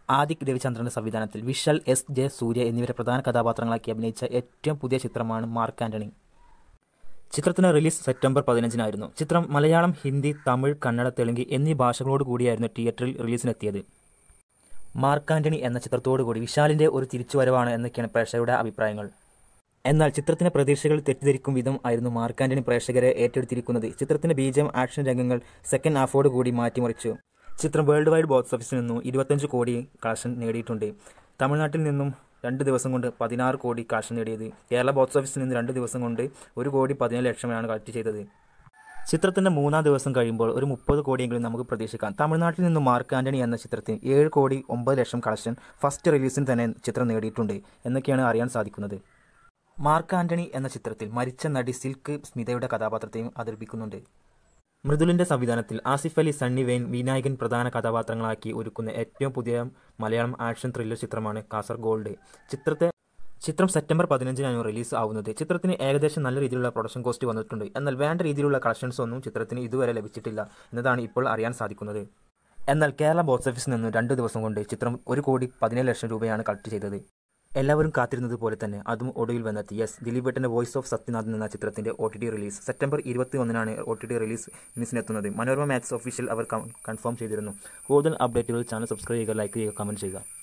ആദിക് രവിചന്ദ്രന്റെ സംവിധാനത്തിൽ Vishal S J സൂര്യ എന്നിവരെ പ്രധാന കഥാപാത്രങ്ങളാക്കി അഭിനയിച്ച ഏറ്റവും പുതിയ ചിത്രമാണ് മാർക്ക് ആന്റണി ചിത്രത്തിന് റിലീസ് സെപ്റ്റംബർ പതിനഞ്ചിനായിരുന്നു ചിത്രം മലയാളം ഹിന്ദി തമിഴ് കന്നഡ തെലുങ്ക് എന്നീ ഭാഷകളോട് കൂടിയായിരുന്നു തിയേറ്ററിൽ റിലീസിനെത്തിയത് മാർക്ക് ആന്റണി എന്ന ചിത്രത്തോടുകൂടി വിശാലിന്റെ ഒരു തിരിച്ചുവരവാണ് എന്നൊക്കെയാണ് പ്രേക്ഷകരുടെ അഭിപ്രായങ്ങൾ എന്നാൽ ചിത്രത്തിന്റെ പ്രതീക്ഷകൾ തെറ്റിദ്ധരിക്കും വിധം ആയിരുന്നു മാർക്ക് ആന്റണി പ്രേക്ഷകരെ ഏറ്റെടുത്തിരിക്കുന്നത് ചിത്രത്തിന്റെ ബീജം ആക്ഷൻ രംഗങ്ങൾ സെക്കൻഡ് ഹാഫോട് കൂടി മാറ്റിമറിച്ചു ചിത്രം വേൾഡ് വൈഡ് ബോക്സ് ഓഫീസിൽ നിന്നും ഇരുപത്തഞ്ച് കോടി കളക്ഷൻ നേടിയിട്ടുണ്ട് തമിഴ്നാട്ടിൽ നിന്നും രണ്ട് ദിവസം കൊണ്ട് പതിനാറ് കോടി കളക്ഷൻ നേടിയത് കേരള ബോക്സ് ഓഫീസിൽ നിന്ന് രണ്ട് ദിവസം കൊണ്ട് ഒരു കോടി പതിനേഴ് ലക്ഷമാണ് കളക്ട് ചെയ്തത് ചിത്രത്തിന്റെ മൂന്നാം ദിവസം കഴിയുമ്പോൾ ഒരു മുപ്പത് കോടിയെങ്കിലും നമുക്ക് പ്രതീക്ഷിക്കാം തമിഴ്നാട്ടിൽ നിന്ന് മാർക്ക് ആന്റണി എന്ന ചിത്രത്തിന് ഏഴ് കോടി ഒമ്പത് ലക്ഷം കളക്ഷൻ ഫസ്റ്റ് റിലീസിന് തന്നെ ചിത്രം നേടിയിട്ടുണ്ട് എന്നൊക്കെയാണ് അറിയാൻ സാധിക്കുന്നത് മാർക്ക് ആന്റണി എന്ന ചിത്രത്തിൽ മരിച്ച നടി സിൽക്ക് സ്മിതയുടെ കഥാപാത്രത്തെയും അവതരിപ്പിക്കുന്നുണ്ട് മൃദുലിന്റെ സംവിധാനത്തിൽ ആസിഫ് അലി സണ്ണി വെയിൻ വിനായകൻ പ്രധാന കഥാപാത്രങ്ങളാക്കി ഒരുക്കുന്ന ഏറ്റവും പുതിയ മലയാളം ആക്ഷൻ ത്രില്ലർ ചിത്രമാണ് കാസർഗോൾഡ് ചിത്രത്തെ ചിത്രം സെപ്റ്റംബർ പതിനഞ്ചിനാണ് റിലീസ് ആവുന്നത് ചിത്രത്തിന് ഏകദേശം നല്ല രീതിയിലുള്ള പ്രൊഡക്ഷൻ കോസ്റ്റ് വന്നിട്ടുണ്ട് എന്നാൽ വേണ്ട രീതിയിലുള്ള കളക്ഷൻസ് ഒന്നും ചിത്രത്തിന് ഇതുവരെ ലഭിച്ചിട്ടില്ല എന്നതാണ് ഇപ്പോൾ അറിയാൻ സാധിക്കുന്നത് എന്നാൽ കേരള ബോക്സ് ഓഫീസിൽ നിന്ന് രണ്ട് ദിവസം കൊണ്ട് ചിത്രം ഒരു കോടി പതിനേഴ് ലക്ഷം രൂപയാണ് കളക്ട് ചെയ്തത് എല്ലാവരും കാത്തിരുന്നത് പോലെ തന്നെ അതും ഒടുവിൽ വന്നെത്തി യെസ് ദിലീപേട്ടൻ്റെ വോയിസ് ഓഫ് സത്യനാഥൻ എന്ന ചിത്രത്തിന്റെ O T T release September ഇരുപത്തി ഒന്നിനാണ് ഒ ടി ടി റിലീസ് ന്യൂസിനെത്തുന്നത് മനോരമ മാക്സ് ഒഫീഷ്യൽ അവർ കൺഫേം ചെയ്തിരുന്നു കൂടുതൽ അപ്ഡേറ്റുകൾ ചാനൽ സബ്സ്ക്രൈബ് ചെയ്യുക ലൈക്ക് ചെയ്യുക കമന്റ് ചെയ്യുക